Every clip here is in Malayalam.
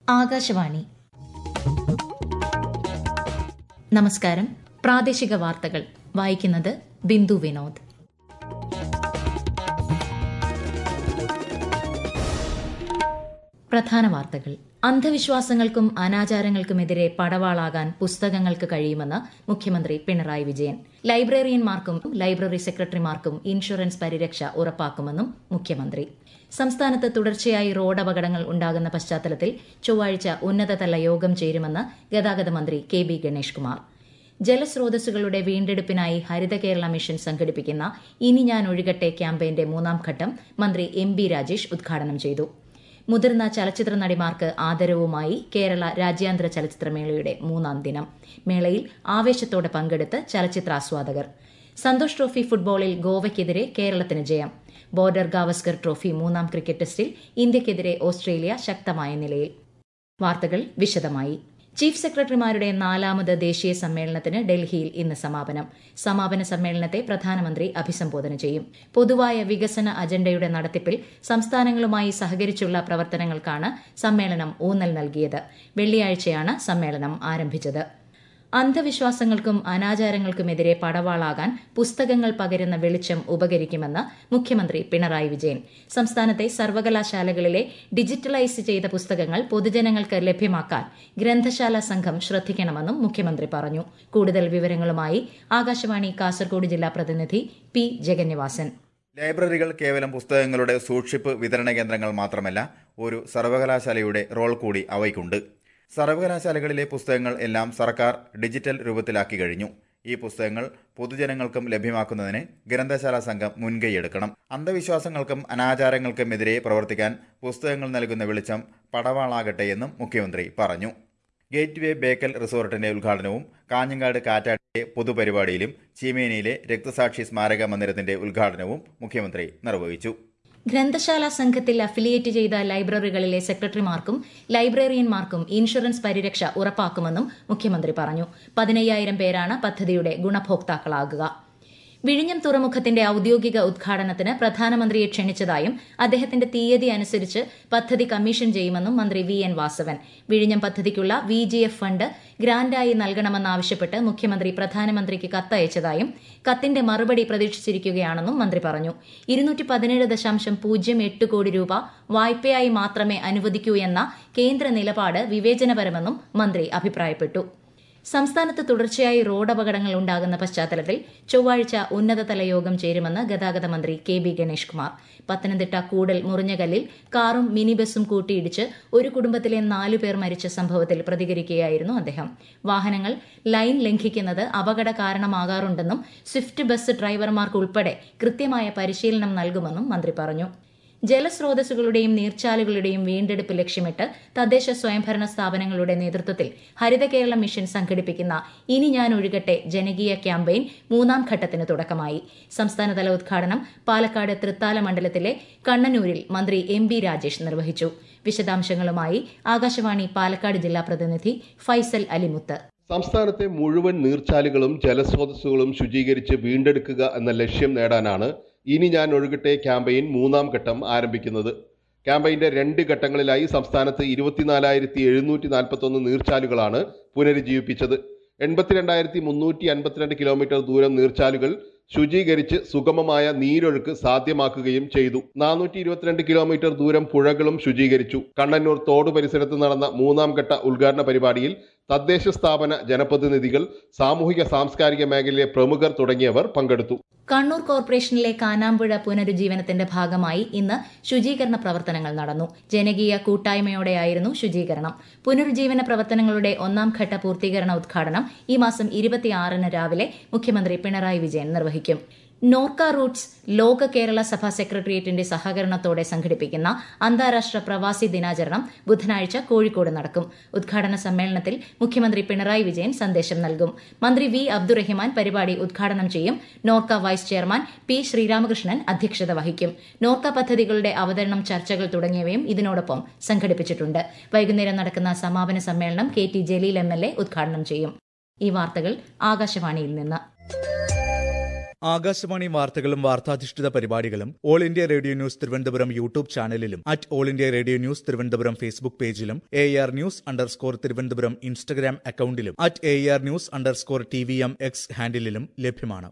ആകാശവാണി നമസ്കാരം പ്രാദേശിക വാർത്തകൾ വായിക്കുന്നത് ബിന്ദു വിനോദ് പ്രധാന വാർത്തകൾ അന്ധവിശ്വാസങ്ങൾക്കും അനാചാരങ്ങൾക്കുമെതിരെ പടവാളാകാൻ പുസ്തകങ്ങൾക്ക് കഴിയുമെന്ന് മുഖ്യമന്ത്രി പിണറായി വിജയൻ ലൈബ്രറിയന്മാർക്കും ലൈബ്രറി സെക്രട്ടറിമാർക്കും ഇൻഷുറൻസ് പരിരക്ഷ ഉറപ്പാക്കുമെന്നും മുഖ്യമന്ത്രി സംസ്ഥാനത്ത് തുടർച്ചയായി റോഡ് അപകടങ്ങൾ ഉണ്ടാകുന്ന പശ്ചാത്തലത്തിൽ ചൊവ്വാഴ്ച ഉന്നതതല യോഗം ചേരുമെന്ന് ഗതാഗത മന്ത്രി കെ ബി ഗണേഷ് കുമാർ ജലസ്രോതസ്സുകളുടെ വീണ്ടെടുപ്പിനായി ഹരിത കേരള മിഷൻ സംഘടിപ്പിക്കുന്ന ഇനി ഞാൻ ഒഴുകട്ടെ ക്യാമ്പയിന്റെ മൂന്നാം ഘട്ടം മന്ത്രി എം ബി രാജേഷ് ഉദ്ഘാടനം ചെയ്തു മുതിർന്ന ചലച്ചിത്ര നടിമാർക്ക് ആദരവുമായി കേരള രാജ്യാന്തര ചലച്ചിത്രമേളയുടെ മൂന്നാം ദിനം മേളയിൽ ആവേശത്തോടെ പങ്കെടുത്ത് ചലച്ചിത്രാസ്വാദകർ സന്തോഷ് ട്രോഫി ഫുട്ബോളിൽ ഗോവയ്ക്കെതിരെ കേരളത്തിന് ജയം ബോർഡർ ഗാവസ്കർ ട്രോഫി മൂന്നാം ക്രിക്കറ്റ് ടെസ്റ്റിൽ ഇന്ത്യയ്ക്കെതിരെ ഓസ്ട്രേലിയ ശക്തമായ നിലയിൽ വാർത്തകൾ വിശദമായി ചീഫ് സെക്രട്ടറിമാരുടെ നാലാമത് ദേശീയ സമ്മേളനത്തിന് ഡൽഹിയിൽ ഇന്ന് സമാപനം സമാപന സമ്മേളനത്തെ പ്രധാനമന്ത്രി അഭിസംബോധന ചെയ്യും പൊതുവായ വികസന അജണ്ടയുടെ നടത്തിപ്പിൽ സംസ്ഥാനങ്ങളുമായി സഹകരിച്ചുള്ള പ്രവർത്തനങ്ങൾക്കാണ് സമ്മേളനം ഊന്നൽ നൽകിയത് വെള്ളിയാഴ്ചയാണ് സമ്മേളനം ആരംഭിച്ചത് അന്ധവിശ്വാസങ്ങൾക്കും അനാചാരങ്ങൾക്കുമെതിരെ പടവാളാകാൻ പുസ്തകങ്ങൾ പകരുന്ന വെളിച്ചം ഉപകരിക്കുമെന്ന് മുഖ്യമന്ത്രി പിണറായി വിജയൻ സംസ്ഥാനത്തെ സർവകലാശാലകളിലെ ഡിജിറ്റലൈസ് ചെയ്ത പുസ്തകങ്ങൾ പൊതുജനങ്ങൾക്ക് ലഭ്യമാക്കാൻ ഗ്രന്ഥശാല സംഘം ശ്രദ്ധിക്കണമെന്നും മുഖ്യമന്ത്രി പറഞ്ഞു കൂടുതൽ വിവരങ്ങളുമായി ആകാശവാണി കാസർഗോഡ് ജില്ലാ പ്രതിനിധി പി ജഗന്നിവാസൻ ലൈബ്രറികൾ കേവലം പുസ്തകങ്ങളുടെ സൂക്ഷിപ്പ് വിതരണ കേന്ദ്രങ്ങൾ മാത്രമല്ല ഒരു സർവകലാശാലയുടെ റോൾ കൂടി അവയ്ക്കുണ്ട് സർവകലാശാലകളിലെ പുസ്തകങ്ങൾ എല്ലാം സർക്കാർ ഡിജിറ്റൽ രൂപത്തിലാക്കി കഴിഞ്ഞു ഈ പുസ്തകങ്ങൾ പൊതുജനങ്ങൾക്കും ലഭ്യമാക്കുന്നതിന് ഗ്രന്ഥശാല സംഘം മുൻകൈയെടുക്കണം അന്ധവിശ്വാസങ്ങൾക്കും അനാചാരങ്ങൾക്കുമെതിരെ പ്രവർത്തിക്കാൻ പുസ്തകങ്ങൾ നൽകുന്ന വെളിച്ചം പടവാളാകട്ടെ എന്നും മുഖ്യമന്ത്രി പറഞ്ഞു ഗേറ്റ് വേ ബേക്കൽ റിസോർട്ടിന്റെ ഉദ്ഘാടനവും കാഞ്ഞങ്ങാട് കാറ്റാടിലെ പൊതുപരിപാടിയിലും ചീമേനിയിലെ രക്തസാക്ഷി സ്മാരക മന്ദിരത്തിന്റെ ഉദ്ഘാടനവും മുഖ്യമന്ത്രി നിർവഹിച്ചു ഗ്രന്ഥശാല സംഘത്തിൽ അഫിലിയേറ്റ് ചെയ്ത ലൈബ്രറികളിലെ സെക്രട്ടറിമാർക്കും ലൈബ്രറിയന്മാർക്കും ഇൻഷുറൻസ് പരിരക്ഷ ഉറപ്പാക്കുമെന്നും മുഖ്യമന്ത്രി പറഞ്ഞു പതിനയ്യായിരം പേരാണ് പദ്ധതിയുടെ ഗുണഭോക്താക്കളാകുക വിഴിഞ്ഞം തുറമുഖത്തിന്റെ ഔദ്യോഗിക ഉദ്ഘാടനത്തിന് പ്രധാനമന്ത്രിയെ ക്ഷണിച്ചതായും അദ്ദേഹത്തിന്റെ തീയതി അനുസരിച്ച് പദ്ധതി കമ്മീഷൻ ചെയ്യുമെന്നും മന്ത്രി വി എൻ വാസവൻ വിഴിഞ്ഞം പദ്ധതിക്കുള്ള വി ജി എഫ് ഫണ്ട് ഗ്രാന്റായി നൽകണമെന്നാവശ്യപ്പെട്ട് മുഖ്യമന്ത്രി പ്രധാനമന്ത്രിക്ക് കത്തയച്ചതായും കത്തിന്റെ മറുപടി പ്രതീക്ഷിച്ചിരിക്കുകയാണെന്നും മന്ത്രി പറഞ്ഞു ഇരുന്നൂറ്റി പതിനേഴ് ദശാംശം പൂജ്യം എട്ട് കോടി രൂപ വായ്പയായി മാത്രമേ അനുവദിക്കൂ എന്ന കേന്ദ്ര നിലപാട് വിവേചനപരമെന്നും മന്ത്രി അഭിപ്രായപ്പെട്ടു സംസ്ഥാനത്ത് തുടർച്ചയായി റോഡ് അപകടങ്ങൾ ഉണ്ടാകുന്ന പശ്ചാത്തലത്തിൽ ചൊവ്വാഴ്ച ഉന്നതതല യോഗം ചേരുമെന്ന് ഗതാഗത മന്ത്രി കെ ബി ഗണേഷ് കുമാർ പത്തനംതിട്ട കൂടൽ മുറിഞ്ഞകല്ലിൽ കാറും മിനി ബസും കൂട്ടിയിടിച്ച് ഒരു കുടുംബത്തിലെ നാലുപേർ മരിച്ച സംഭവത്തിൽ പ്രതികരിക്കുകയായിരുന്നു അദ്ദേഹം വാഹനങ്ങൾ ലൈൻ ലംഘിക്കുന്നത് അപകട കാരണമാകാറുണ്ടെന്നും സ്വിഫ്റ്റ് ബസ് ഡ്രൈവർമാർക്കുൾപ്പെടെ കൃത്യമായ പരിശീലനം നൽകുമെന്നും മന്ത്രി പറഞ്ഞു ജലസ്രോതസ്സുകളുടെയും നീർച്ചാലുകളുടെയും വീണ്ടെടുപ്പ് ലക്ഷ്യമിട്ട് തദ്ദേശ സ്വയംഭരണ സ്ഥാപനങ്ങളുടെ നേതൃത്വത്തിൽ ഹരിത കേരള മിഷൻ സംഘടിപ്പിക്കുന്ന ഇനി ഞാൻ ഒഴുകട്ടെ ജനകീയ ക്യാമ്പയിൻ മൂന്നാം ഘട്ടത്തിന് തുടക്കമായി സംസ്ഥാനതല ഉദ്ഘാടനം പാലക്കാട് തൃത്താല മണ്ഡലത്തിലെ കണ്ണനൂരിൽ മന്ത്രി എം ബി രാജേഷ് നിർവഹിച്ചു വിശദാംശങ്ങളുമായി ആകാശവാണി പാലക്കാട് ജില്ലാ പ്രതിനിധി ഫൈസൽ അലിമുത്ത് സംസ്ഥാനത്തെ മുഴുവൻ നീർച്ചാലുകളും ജലസ്രോതസ്സുകളും ശുചീകരിച്ച് വീണ്ടെടുക്കുക എന്ന ലക്ഷ്യം നേടാനാണ് ഇനി ഞാൻ ഒഴുകട്ടെ ക്യാമ്പയിൻ മൂന്നാം ഘട്ടം ആരംഭിക്കുന്നത് ക്യാമ്പയിന്റെ രണ്ട് ഘട്ടങ്ങളിലായി സംസ്ഥാനത്ത് ഇരുപത്തിനാലായിരത്തി എഴുന്നൂറ്റി നാൽപ്പത്തൊന്ന് നീർച്ചാലുകളാണ് പുനരുജ്ജീവിപ്പിച്ചത് എൺപത്തിരണ്ടായിരത്തി മുന്നൂറ്റി അൻപത്തിരണ്ട് കിലോമീറ്റർ ദൂരം നീർച്ചാലുകൾ ശുചീകരിച്ച് സുഗമമായ നീരൊഴുക്ക് സാധ്യമാക്കുകയും ചെയ്തു നാനൂറ്റി ഇരുപത്തിരണ്ട് കിലോമീറ്റർ ദൂരം പുഴകളും ശുചീകരിച്ചു കണ്ണന്നൂർ തോട് പരിസരത്ത് നടന്ന മൂന്നാം ഘട്ട ഉദ്ഘാടന പരിപാടിയിൽ തദ്ദേശ സ്ഥാപന ജനപ്രതിനിധികൾ സാമൂഹിക സാംസ്കാരിക മേഖലയിലെ പ്രമുഖർ തുടങ്ങിയവർ പങ്കെടുത്തു കണ്ണൂർ കോർപ്പറേഷനിലെ കാനാമ്പുഴ പുനരുജ്ജീവനത്തിന്റെ ഭാഗമായി ഇന്ന് ശുചീകരണ പ്രവർത്തനങ്ങൾ നടന്നു ജനകീയ കൂട്ടായ്മയോടെയായിരുന്നു ശുചീകരണം പുനരുജ്ജീവന പ്രവർത്തനങ്ങളുടെ ഒന്നാം ഘട്ട പൂർത്തീകരണ ഉദ്ഘാടനം ഈ മാസം ഇരുപത്തിയാറിന് രാവിലെ മുഖ്യമന്ത്രി പിണറായി വിജയൻ നിർവഹിക്കും നോർക്ക റൂട്ട്സ് ലോക കേരള സഭ സെക്രട്ടേറിയറ്റിന്റെ സഹകരണത്തോടെ സംഘടിപ്പിക്കുന്ന അന്താരാഷ്ട്ര പ്രവാസി ദിനാചരണം ബുധനാഴ്ച കോഴിക്കോട് നടക്കും ഉദ്ഘാടന സമ്മേളനത്തിൽ മുഖ്യമന്ത്രി പിണറായി വിജയൻ സന്ദേശം നൽകും മന്ത്രി വി അബ്ദുറഹിമാൻ പരിപാടി ഉദ്ഘാടനം ചെയ്യും Norka vice chairman P Sreeramakrishnan അധ്യക്ഷത വഹിക്കും നോർക്ക പദ്ധതികളുടെ അവതരണം ചർച്ചകൾ തുടങ്ങിയവയും ഇതിനോടൊപ്പം സംഘടിപ്പിച്ചിട്ടുണ്ട് വൈകുന്നേരം നടക്കുന്ന സമാപന സമ്മേളനം K T Jaleel M L A ഉദ്ഘാടനം ചെയ്യും ഈ വാർത്തകൾ ആകാശവാണിയിൽ നിന്ന് ആകാശവാണി വാർത്തകളും വാർത്താധിഷ്ഠിത പരിപാടികളും all India radio news Thiruvananthapuram YouTube ചാനലിലും at all India radio news Thiruvananthapuram Facebook പേജിലും A R news underscore Thiruvananthapuram Instagram അക്കൌണ്ടിലും at A R news underscore T V M X ഹാൻഡിലും ലഭ്യമാണ്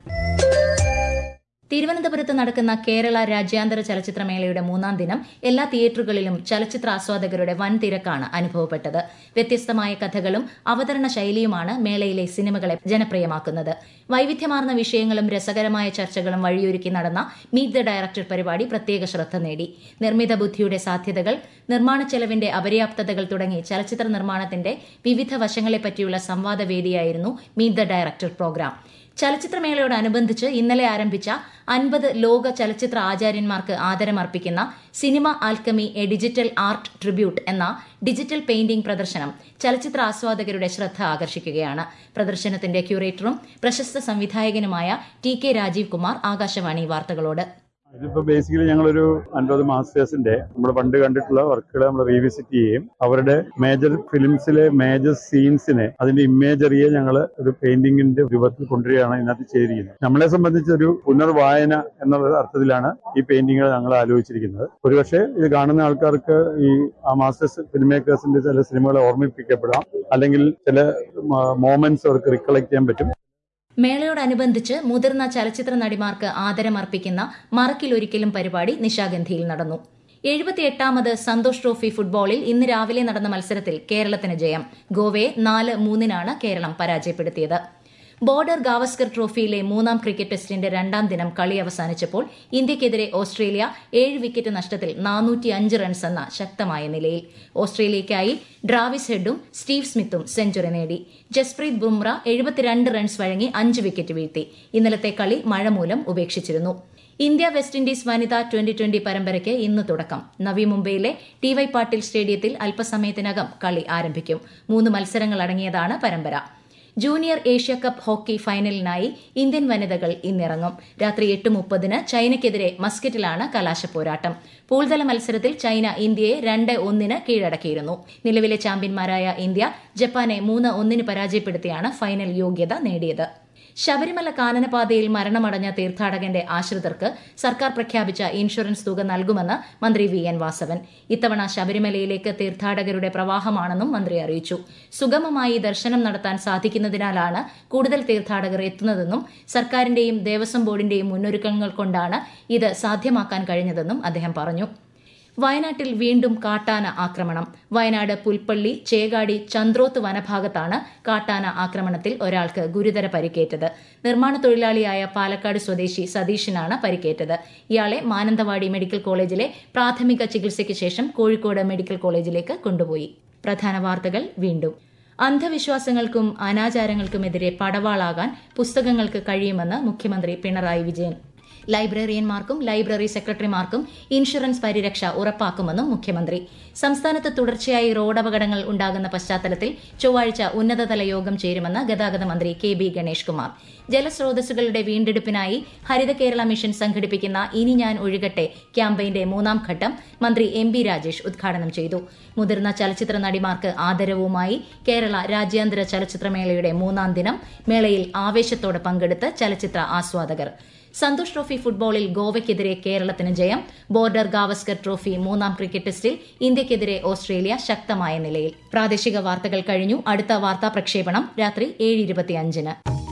തിരുവനന്തപുരത്ത് നടക്കുന്ന കേരള രാജ്യാന്തര ചലച്ചിത്രമേളയുടെ മൂന്നാം ദിനം എല്ലാ തിയേറ്ററുകളിലും ചലച്ചിത്ര ആസ്വാദകരുടെ വൻ തിരക്കാണ് അനുഭവപ്പെട്ടത് വ്യത്യസ്തമായ കഥകളും അവതരണ ശൈലിയുമാണ് മേളയിലെ സിനിമകളെ ജനപ്രിയമാക്കുന്നത് വൈവിധ്യമാർന്ന വിഷയങ്ങളും രസകരമായ ചർച്ചകളും വഴിയൊരുക്കി നടന്ന മീറ്റ് ദ ഡയറക്ടർ പരിപാടി പ്രത്യേക ശ്രദ്ധ നേടി നിർമ്മിത ബുദ്ധിയുടെ സാധ്യതകൾ നിർമ്മാണ ചെലവിന്റെ അപര്യാപ്തതകൾ തുടങ്ങി ചലച്ചിത്ര നിർമ്മാണത്തിന്റെ വിവിധ വശങ്ങളെപ്പറ്റിയുള്ള സംവാദവേദിയായിരുന്നു മീറ്റ് ദ ഡയറക്ടർ പ്രോഗ്രാം ചലച്ചിത്രമേളയോടനുബന്ധിച്ച് ഇന്നലെ ആരംഭിച്ച അൻപത് ലോക ചലച്ചിത്ര ആചാര്യന്മാർക്ക് ആദരമർപ്പിക്കുന്ന cinema alchemy a digital art tribute എന്ന ഡിജിറ്റൽ പെയിന്റിംഗ് പ്രദർശനം ചലച്ചിത്ര ആസ്വാദകരുടെ ശ്രദ്ധ ആകർഷിക്കുകയാണ് പ്രദർശനത്തിന്റെ ക്യൂറേറ്ററും പ്രശസ്ത സംവിധായകനുമായ ടി കെ രാജീവ് കുമാർ ആകാശവാണി വാർത്തകളോട് ഇതിപ്പോ ബേസിക്കലി ഞങ്ങളൊരു അൻപത് മാസ്റ്റേഴ്സിന്റെ നമ്മൾ പണ്ട് കണ്ടിട്ടുള്ള വർക്കുകൾ നമ്മൾ റീവിസിറ്റ് ചെയ്യുകയും അവരുടെ മേജർ ഫിലിംസിലെ മേജർ സീൻസിനെ അതിന്റെ ഇമേജറിയെ ഞങ്ങൾ ഒരു പെയിന്റിങ്ങിന്റെ രൂപത്തിൽ കൊണ്ടുവരികയാണ് ഇതിനകത്ത് ചെയ്തിരിക്കുന്നത് നമ്മളെ സംബന്ധിച്ച് ഒരു പുനർവായന എന്നുള്ള അർത്ഥത്തിലാണ് ഈ പെയിന്റിങ്ങുകൾ ഞങ്ങൾ ആലോചിച്ചിരിക്കുന്നത് ഒരുപക്ഷെ ഇത് കാണുന്ന ആൾക്കാർക്ക് ഈ ആ മാസ്റ്റേഴ്സ് ഫിലിം മേക്കേഴ്സിന്റെ ചില സിനിമകളെ ഓർമ്മിപ്പിക്കപ്പെടാം അല്ലെങ്കിൽ ചില മോമെന്റ്സ് അവർക്ക് റിക്കളക്ട് ചെയ്യാൻ പറ്റും മേളയോടനുബന്ധിച്ച് മുതിർന്ന ചലച്ചിത്ര നടിമാർക്ക് ആദരമർപ്പിക്കുന്ന മറക്കിലൊരിക്കലും പരിപാടി നിശാഗന്ധിയിൽ നടന്നു എഴുപത്തിയെട്ടാമത് സന്തോഷ് ട്രോഫി ഫുട്ബോളിൽ ഇന്ന് രാവിലെ നടന്ന മത്സരത്തിൽ കേരളത്തിന് ജയം ഗോവയെ നാല് മൂന്നിനാണ് കേരളം പരാജയപ്പെടുത്തിയത് ബോർഡർ ഗാവസ്കർ ട്രോഫിയിലെ മൂന്നാം ക്രിക്കറ്റ് ടെസ്റ്റിന്റെ രണ്ടാം ദിനം കളി അവസാനിച്ചപ്പോൾ ഇന്ത്യയ്ക്കെതിരെ ഓസ്ട്രേലിയ ഏഴ് വിക്കറ്റ് നഷ്ടത്തിൽ നാനൂറ്റിയഞ്ച് റൺസ് എന്ന ശക്തമായ നിലയിൽ ഓസ്ട്രേലിയയ്ക്കായി ഡ്രാവിസ് ഹെഡും സ്റ്റീവ് സ്മിത്തും സെഞ്ചുറി നേടി ജസ്പ്രീത് ബുംറ എഴുപത്തിരണ്ട് റൺസ് വഴങ്ങി അഞ്ച് വിക്കറ്റ് വീഴ്ത്തി ഇന്നലത്തെ കളി മഴ മൂലം ഉപേക്ഷിച്ചിരുന്നു ഇന്ത്യ വെസ്റ്റ് ഇൻഡീസ് വനിതാ ട്വന്റി ട്വന്റി പരമ്പരയ്ക്ക് ഇന്ന് തുടക്കം നവി മുംബൈയിലെ ടി വൈ പാട്ടീൽ സ്റ്റേഡിയത്തിൽ അല്പസമയത്തിനകം കളി ആരംഭിക്കും മൂന്ന് മത്സരങ്ങൾ അടങ്ങിയതാണ് പരമ്പര ജൂനിയർ ഏഷ്യ കപ്പ് ഹോക്കി ഫൈനലിനായി ഇന്ത്യൻ വനിതകൾ ഇന്നിറങ്ങും രാത്രി എട്ട് മുപ്പതിന് ചൈനയ്ക്കെതിരെ മസ്കറ്റിലാണ് കലാശപ്പോരാട്ടം പൂൾതല മത്സരത്തിൽ ചൈന ഇന്ത്യയെ രണ്ട് ഒന്നിന് കീഴടക്കിയിരുന്നു നിലവിലെ ചാമ്പ്യന്മാരായ ഇന്ത്യ ജപ്പാനെ മൂന്ന് ഒന്നിന് പരാജയപ്പെടുത്തിയാണ് ഫൈനൽ യോഗ്യത നേടിയത് ശബരിമല കാനനപാതയിൽ മരണമടഞ്ഞ തീർത്ഥാടകന്റെ ആശ്രിതർക്ക് സർക്കാർ പ്രഖ്യാപിച്ച ഇൻഷുറൻസ് തുക നൽകുമെന്ന് മന്ത്രി വി എൻ വാസവൻ ഇത്തവണ ശബരിമലയിലേക്ക് തീർത്ഥാടകരുടെ പ്രവാഹമാണെന്നും മന്ത്രി അറിയിച്ചു സുഗമമായി ദർശനം നടത്താൻ സാധിക്കുന്നതിനാലാണ് കൂടുതൽ തീർത്ഥാടകർ എത്തുന്നതെന്നും സർക്കാരിന്റെയും ദേവസ്വം ബോർഡിന്റെയും മുന്നൊരുക്കങ്ങൾ കൊണ്ടാണ് ഇത് സാധ്യമാക്കാൻ കഴിഞ്ഞതെന്നും അദ്ദേഹം പറഞ്ഞു വയനാട്ടിൽ വീണ്ടും കാട്ടാന ആക്രമണം വയനാട് പുൽപ്പള്ളി ചേകാടി ചന്ദ്രോത്ത് വനഭാഗത്താണ് കാട്ടാന ആക്രമണത്തിൽ ഒരാൾക്ക് ഗുരുതര പരിക്കേറ്റത് നിർമ്മാണ തൊഴിലാളിയായ പാലക്കാട് സ്വദേശി സതീഷിനാണ് പരിക്കേറ്റത് ഇയാളെ മാനന്തവാടി മെഡിക്കൽ കോളേജിലെ പ്രാഥമിക ചികിത്സയ്ക്ക് ശേഷം കോഴിക്കോട് മെഡിക്കൽ കോളേജിലേക്ക് കൊണ്ടുപോയി പ്രധാന വാർത്തകൾ വീണ്ടും അന്ധവിശ്വാസങ്ങൾക്കും അനാചാരങ്ങൾക്കുമെതിരെ പടവാളാകാൻ പുസ്തകങ്ങൾക്ക് കഴിയുമെന്ന് മുഖ്യമന്ത്രി പിണറായി വിജയൻ ലൈബ്രറിയന്മാർക്കും ലൈബ്രറി സെക്രട്ടറിമാർക്കും ഇൻഷുറൻസ് പരിരക്ഷ ഉറപ്പാക്കുമെന്നും മുഖ്യമന്ത്രി സംസ്ഥാനത്ത് തുടർച്ചയായി റോഡപകടങ്ങൾ ഉണ്ടാകുന്ന പശ്ചാത്തലത്തിൽ ചൊവ്വാഴ്ച ഉന്നതതല യോഗം ചേരുമെന്ന് ഗതാഗത മന്ത്രി കെ ബി ഗണേഷ് കുമാർ ജലസ്രോതസ്സുകളുടെ വീണ്ടെടുപ്പിനായി ഹരിത കേരള മിഷൻ സംഘടിപ്പിക്കുന്ന ഇനി ഞാൻ ഒഴുകട്ടെ ക്യാമ്പയിന്റെ മൂന്നാം ഘട്ടം മന്ത്രി എം ബി രാജേഷ് ഉദ്ഘാടനം ചെയ്തു മുതിർന്ന ചലച്ചിത്ര നടിമാർക്ക് ആദരവുമായി കേരള രാജ്യാന്തര ചലച്ചിത്രമേളയുടെ മൂന്നാം ദിനം മേളയിൽ ആവേശത്തോടെ പങ്കെടുത്ത് ചലച്ചിത്ര ആസ്വാദകർ സന്തോഷ് ട്രോഫി ഫുട്ബോളിൽ ഗോവയ്ക്കെതിരെ കേരളത്തിന് ജയം ബോർഡർ ഗാവസ്കർ ട്രോഫി മൂന്നാം ക്രിക്കറ്റ് ടെസ്റ്റിൽ ഇന്ത്യയ്ക്കെതിരെ ഓസ്ട്രേലിയ ശക്തമായ നിലയിൽ പ്രാദേശിക വാർത്തകൾ കഴിഞ്ഞു അടുത്ത വാർത്താ പ്രക്ഷേപണം രാത്രി ഏഴ് ഇരുപത്തിയഞ്ചിന്